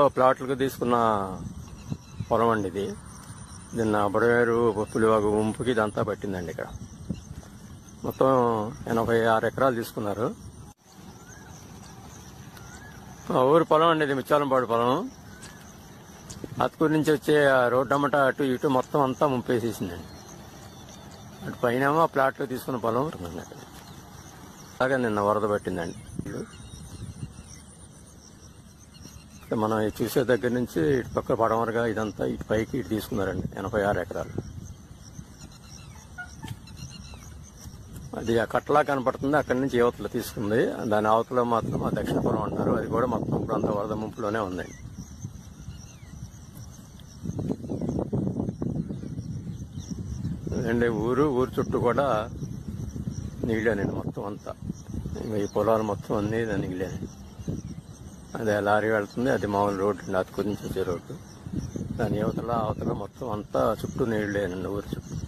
ప్లాట్లకు తీసుకున్న పొలం అండి ఇది నిన్న బుడవేరు పులివాగు ఉంపుకి ఇదంతా పట్టిందండి ఇక్కడ మొత్తం ఎనభై ఆరు ఎకరాలు తీసుకున్నారు మా ఊరు పొలం అండి ఇది మిచ్చాలంపాడు పొలం అతుకూరు నుంచి వచ్చే ఆ రోడ్డు అమ్మట అటు ఇటు మొత్తం అంతా ముంపేసేసిందండి అటు పైన ఆ ప్లాట్లో తీసుకున్న పొలం ఉంటుందండి అక్కడ అలాగే నిన్న వరద పట్టిందండి ఇక మనం ఇది చూసే దగ్గర నుంచి ఇటు పక్క పడమరగా ఇదంతా ఇటు పైకి ఇటు తీసుకున్నారండి ఎనభై ఆరు ఎకరాలు అది ఆ కట్టలా కనపడుతుంది అక్కడి నుంచి యువతలు తీసుకుంది దాని అవతల మాత్రం ఆ దక్షిణపురం అంటారు అది కూడా మొత్తం ఇప్పుడు అంత వరద ముంపులోనే ఉందండి అండి ఊరు ఊరు చుట్టూ కూడా నీళ్ళేనండి మొత్తం అంతా ఇంకా ఈ పొలాలు మొత్తం అన్ని నీళ్ళేనండి అదే లారీ వెళ్తుంది అది మామూలు రోడ్డు అండి అతుకు నుంచి వచ్చే రోడ్డు దాని యువతల అవతల మొత్తం అంతా చుట్టూ నీళ్ళేనండి ఊరు చుట్టూ